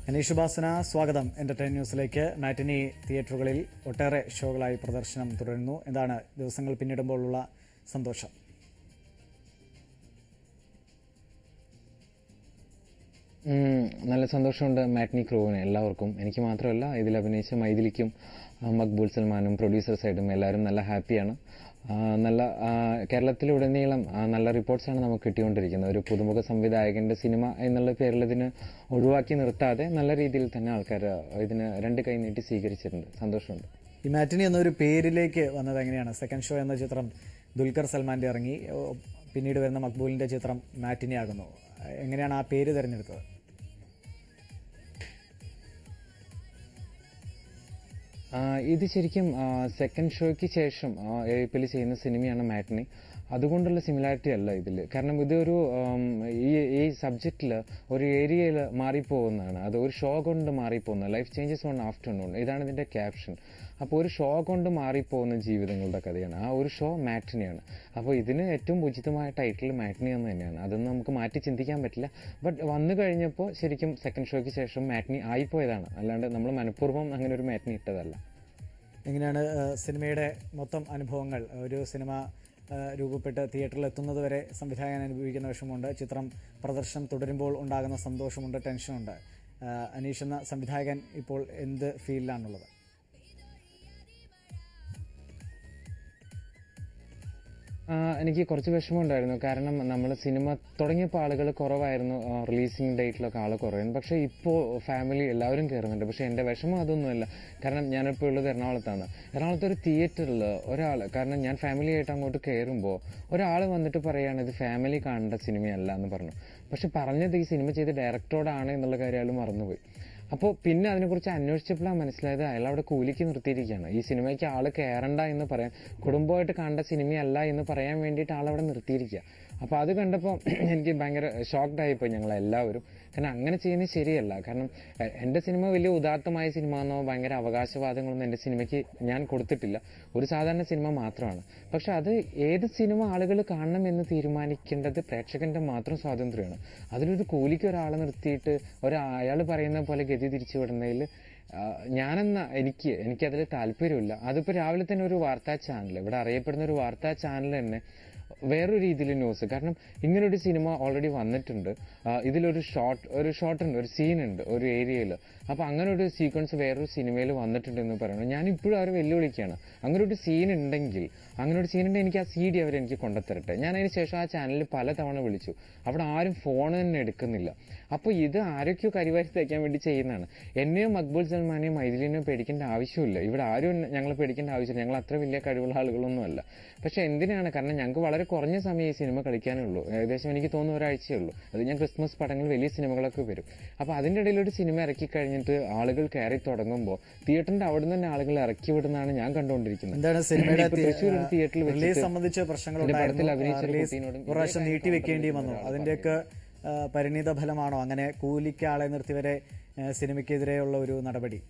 അനീഷ് ഉപാസന സ്വാഗതം എന്റർടൈൻ ന്യൂസിലേക്ക് മാറ്റിനി തിയേറ്ററുകളിൽ ഒട്ടേറെ ഷോകളായി പ്രദർശനം തുടരുന്നു എന്താണ് ദിവസങ്ങൾ പിന്നിടുമ്പോഴുള്ള സന്തോഷം ഉം, നല്ല സന്തോഷമുണ്ട് മാറ്റ്നി ക്രൂവിന് എല്ലാവർക്കും എനിക്ക് മാത്രമല്ല ഇതിൽ അഭിനയിച്ച മൈഥിലിക്കും ആ, മക്ബൂൽ സൽമാനും പ്രൊഡ്യൂസർ സൈഡും എല്ലാവരും നല്ല ഹാപ്പിയാണ് ആ, നല്ല ആ, കേരളത്തിലുടനീളം ആ, നല്ല റിപ്പോർട്ട്സാണ് നമുക്ക് കിട്ടിക്കൊണ്ടിരിക്കുന്നത് ഒരു പുതുമുഖ സംവിധായകന്റെ സിനിമ എന്നുള്ള പേരിൽ ഇതിന് ഒഴിവാക്കി നിർത്താതെ നല്ല രീതിയിൽ തന്നെ ആൾക്കാർ ഇതിന് രണ്ട് കൈ നീട്ടി സ്വീകരിച്ചിട്ടുണ്ട് സന്തോഷമുണ്ട് ഈ മാറ്റിനി എന്നൊരു പേരിലേക്ക് വന്നത് എങ്ങനെയാണ് സെക്കൻഡ് ഷോ എന്ന ചിത്രം ദുൽഖർ സൽമാന്റെ ഇറങ്ങി ഓ, പിന്നീട് വരുന്ന മക്ബൂലിന്റെ ചിത്രം മാറ്റിനി ആകുന്നു എങ്ങനെയാണ് ആ പേര് തിരഞ്ഞെടുത്തത് ആ, ഇത് ശരിക്കും സെക്കൻഡ് ഷോയ്ക്ക് ശേഷം ഏപ്പിൽ ചെയ്യുന്ന സിനിമയാണ് മാറ്റിനി അതുകൊണ്ടുള്ള സിമിലാരിറ്റി അല്ല ഇതിൽ കാരണം ഇതൊരു ആം, ഈ ഈ സബ്ജക്റ്റിൽ ഒരു ഏരിയയിൽ മാറിപ്പോകുന്നതാണ് അത് ഒരു ഷോ കൊണ്ട് മാറിപ്പോകുന്ന ലൈഫ് ചേഞ്ചസ് ഓൺ ആഫ്റ്റർനൂൺ ഇതാണ് ഇതിൻ്റെ ക്യാപ്ഷൻ അപ്പോൾ ഒരു ഷോ കൊണ്ട് മാറിപ്പോകുന്ന ജീവിതങ്ങളുടെ കഥയാണ് ആ ഒരു ഷോ മാറ്റിനിയാണ് അപ്പോൾ ഇതിന് ഏറ്റവും ഉചിതമായ ടൈറ്റിൽ മാറ്റിനി എന്ന് തന്നെയാണ് അതൊന്നും നമുക്ക് മാറ്റി ചിന്തിക്കാൻ പറ്റില്ല ബട്ട് വന്നു കഴിഞ്ഞപ്പോൾ ശരിക്കും സെക്കൻഡ് ഷോയ്ക്ക് ശേഷം മാറ്റിനി ആയിപ്പോയതാണ് അല്ലാണ്ട് നമ്മൾ മനഃപൂർവ്വം അങ്ങനെ ഒരു മാറ്റിനി ഇട്ടതല്ല എങ്ങനെയാണ് ആ, സിനിമയുടെ മൊത്തം അനുഭവങ്ങൾ ഒരു സിനിമ ആ, രൂപപ്പെട്ട് തിയേറ്ററിൽ എത്തുന്നത് വരെ സംവിധായകൻ അനുഭവിക്കുന്ന വിഷമമുണ്ട് ചിത്രം പ്രദർശനം തുടരുമ്പോൾ ഉണ്ടാകുന്ന സന്തോഷമുണ്ട് ടെൻഷനുണ്ട് ആ, അനീഷ് എന്ന സംവിധായകൻ ഇപ്പോൾ എന്ത് ഫീലിലാണുള്ളത് ആ, എനിക്ക് കുറച്ച് വിഷമമുണ്ടായിരുന്നു കാരണം നമ്മൾ സിനിമ തുടങ്ങിയപ്പോൾ ആളുകൾ കുറവായിരുന്നു റിലീസിങ് ഡേറ്റിലൊക്കെ ആൾ കുറവായിരുന്നു പക്ഷേ ഇപ്പോൾ ഫാമിലി എല്ലാവരും കയറുന്നുണ്ട് പക്ഷേ എൻ്റെ വിഷമം അതൊന്നുമല്ല കാരണം ഞാനിപ്പോൾ ഉള്ളത് എറണാകുളത്താണ് എറണാകുളത്ത് ഒരു തിയേറ്ററിൽ ഒരാൾ കാരണം ഞാൻ ഫാമിലി ആയിട്ട് അങ്ങോട്ട് കയറുമ്പോൾ ഒരാൾ വന്നിട്ട് പറയുകയാണ് ഇത് ഫാമിലി കാണേണ്ട സിനിമയല്ല എന്ന് പറഞ്ഞു പക്ഷെ പറഞ്ഞത് ഈ സിനിമ ചെയ്ത ഡയറക്ടറോടാണ് എന്നുള്ള കാര്യം അയാൾ മറന്നുപോയി അപ്പോൾ പിന്നെ അതിനെക്കുറിച്ച് അന്വേഷിച്ചപ്പോഴാണ് മനസ്സിലായത് അയാൾ അവിടെ കൂലിക്ക് നിർത്തിയിരിക്കുകയാണ് ഈ സിനിമയ്ക്ക് ആൾ കയറണ്ട എന്ന് പറയാൻ കുടുംബമായിട്ട് കണ്ട സിനിമയല്ല എന്ന് പറയാൻ വേണ്ടിയിട്ട് ആളവിടെ നിർത്തിയിരിക്കുക അപ്പോൾ അത് കണ്ടപ്പോൾ എനിക്ക് ഭയങ്കര ഷോക്ക്ഡ് ആയിപ്പോയി ഞങ്ങൾ എല്ലാവരും കാരണം അങ്ങനെ ചെയ്യുന്നത് ശരിയല്ല കാരണം എ- എൻ്റെ സിനിമ വലിയ ഉദാത്തമായ സിനിമ എന്നോ ഭയങ്കര അവകാശവാദങ്ങളൊന്നും എൻ്റെ സിനിമയ്ക്ക് ഞാൻ കൊടുത്തിട്ടില്ല ഒരു സാധാരണ സിനിമ മാത്രമാണ് പക്ഷെ അത് ഏത് സിനിമ ആളുകൾ കാണണം എന്ന് തീരുമാനിക്കേണ്ടത് പ്രേക്ഷകന്റെ മാത്രം സ്വാതന്ത്ര്യമാണ് അതിലൊരു കൂലിക്ക് ഒരാളെ നിർത്തിയിട്ട് ഒരാ അയാൾ പറയുന്ന പോലെ ഗതി തിരിച്ചു വിടുന്നതിൽ ഞാനെന്ന എനിക്ക് എനിക്കതിൽ താല്പര്യമില്ല അതിപ്പോൾ രാവിലെ തന്നെ ഒരു വാർത്താ ചാനൽ ഇവിടെ അറിയപ്പെടുന്ന ഒരു വാർത്താ ചാനൽ തന്നെ വേറൊരു രീതിയിൽ ന്യൂസ് കാരണം ഇങ്ങനൊരു സിനിമ ഓൾറെഡി വന്നിട്ടുണ്ട് ആ, ഇതിലൊരു ഷോർട്ട് ഒരു ഷോർട്ട് ഉണ്ട് ഒരു സീൻ ഉണ്ട് ഒരു ഏരിയയിൽ അപ്പോൾ അങ്ങനെ ഒരു സീക്വൻസ് വേറൊരു സിനിമയിൽ വന്നിട്ടുണ്ട് എന്ന് പറയുന്നു ഞാൻ ഇപ്പോഴും അവരെ വെല്ലുവിളിക്കുകയാണ് അങ്ങനെ ഒരു സീൻ ഉണ്ടെങ്കിൽ അങ്ങനെ ഒരു സീൻ ഉണ്ടെങ്കിൽ എനിക്ക് ആ സി ഡി അവർ എനിക്ക് കൊണ്ടുത്തരട്ടെ ഞാൻ അതിന് ശേഷം ആ ചാനലിൽ പലതവണ വിളിച്ചു അവിടെ ആരും ഫോൺ തന്നെ എടുക്കുന്നില്ല അപ്പോൾ ഇത് ആരൊക്കെയോ കരിവാരി തയ്ക്കാൻ വേണ്ടി ചെയ്യുന്നതാണ് എന്നെയോ മക്ബൂൽ സൽമാനെയോ മൈഥിലിനെയോ പേടിക്കേണ്ട ആവശ്യമില്ല ഇവിടെ ആരും ഞങ്ങളെ പേടിക്കേണ്ട ആവശ്യമില്ല ഞങ്ങൾ അത്ര വലിയ കഴിവുള്ള ആളുകളൊന്നുമല്ല പക്ഷെ എന്തിനാണ് കാരണം ഞങ്ങൾക്ക് വളരെ കുറഞ്ഞ സമയം ഈ സിനിമ കളിക്കാനുള്ളൂ ഏകദേശം എനിക്ക് തോന്നുന്നു ഒരാഴ്ചയേ ഉള്ളൂ അത് ഞാൻ ക്രിസ്മസ് പടങ്ങൾ വലിയ സിനിമകളൊക്കെ വരും അപ്പോൾ അതിൻ്റെ ഇടയിൽ ഒരു സിനിമ ഇറക്കി കഴിഞ്ഞിട്ട് ആളുകൾ കയറി തുടങ്ങുമ്പോൾ തിയേറ്ററിന്റെ അവിടെ നിന്ന് തന്നെ ആളുകൾ ഇറക്കി വിടുന്നതാണ് ഞാൻ കണ്ടുകൊണ്ടിരിക്കുന്നത് എന്താണ് സിനിമയുടെ ഇപ്പൊ തൃശ്ശൂർ ഒരു തിയേറ്ററിൽ റിലീസ് വെച്ചിട്ട് സംബന്ധിച്ച് പ്രശ്നങ്ങൾ എന്റെ പടത്തിൽ ഉണ്ടായിരുന്നു. അഭിനയിച്ച ഒരു റിലീസ് കുട്ടീനോടും ഒരു പ്രാവശ്യം ഇതേ നീട്ടി വെക്കേണ്ടി കാര്യം വന്നു ഒരാൾ അതിന്റെയൊക്കെ ആ, പരിണിത ഫലമാണോ അങ്ങനെ കൂലിക്ക് ആളെ നിർത്തി വരെ ആ, സിനിമയ്ക്കെതിരെയുള്ള ഒരു നടപടി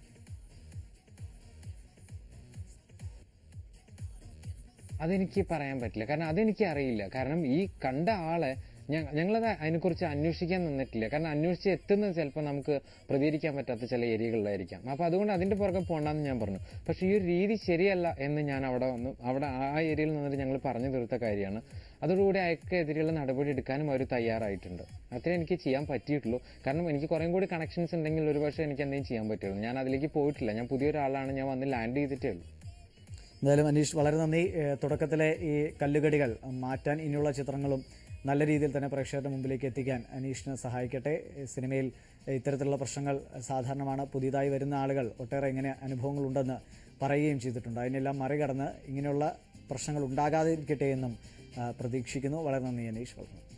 അതെനിക്ക് പറയാൻ പറ്റില്ല കാരണം അതെനിക്ക് അറിയില്ല കാരണം ഈ കണ്ട ആളെ ഞ- ഞങ്ങളത് അതിനെക്കുറിച്ച് അന്വേഷിക്കാൻ നിന്നിട്ടില്ല കാരണം അന്വേഷിച്ച് എത്തുന്നത് ചിലപ്പോൾ നമുക്ക് പ്രതികരിക്കാൻ പറ്റാത്ത ചില ഏരിയകളിലായിരിക്കാം അപ്പോൾ അതുകൊണ്ട് അതിന്റെ പുറകെ പോകണ്ടെന്ന് ഞാൻ പറഞ്ഞു പക്ഷേ ഈ ഒരു രീതി ശരിയല്ല എന്ന് ഞാൻ അവിടെ വന്ന് അവിടെ ആ ഏരിയയിൽ നിന്നിട്ട് ഞങ്ങൾ പറഞ്ഞു തീർത്ത കാര്യമാണ് അതോടുകൂടി അയക്കെതിരെയുള്ള നടപടി എടുക്കാനും അവർ തയ്യാറായിട്ടുണ്ട് അത്രേ എനിക്ക് ചെയ്യാൻ പറ്റിയിട്ടുള്ളൂ കാരണം എനിക്ക് കുറേ കൂടി കണക്ഷൻസ് ഉണ്ടെങ്കിൽ ഒരുപക്ഷെ എനിക്ക് എന്തെങ്കിലും ചെയ്യാൻ പറ്റുള്ളൂ ഞാൻ അതിലേക്ക് പോയിട്ടില്ല ഞാൻ പുതിയൊരാളാണ് ഞാൻ വന്ന് ലാൻഡ് ചെയ്തിട്ടേ ഉള്ളൂ എന്തായാലും അനീഷ് വളരെ നന്ദി ഏഹ് തുടക്കത്തിലെ ഈ കല്ലുകടികൾ മാറ്റാൻ ഇനിയുള്ള ചിത്രങ്ങളും നല്ല രീതിയിൽ തന്നെ പ്രേക്ഷകരുടെ മുമ്പിലേക്ക് എത്തിക്കാൻ അനീഷിന് സഹായിക്കട്ടെ ഏഹ് സിനിമയിൽ ഇത്തരത്തിലുള്ള പ്രശ്നങ്ങൾ സാധാരണമാണ് പുതിയതായി വരുന്ന ആളുകൾ ഒട്ടേറെ ഇങ്ങനെ അനുഭവങ്ങളുണ്ടെന്ന് പറയുകയും ചെയ്തിട്ടുണ്ട് അതിനെല്ലാം മറികടന്ന് ഇങ്ങനെയുള്ള പ്രശ്നങ്ങൾ ഉണ്ടാകാതിരിക്കട്ടെ എന്നും ആ, പ്രതീക്ഷിക്കുന്നു വളരെ നന്ദി അനീഷ് വളരെ നന്ദി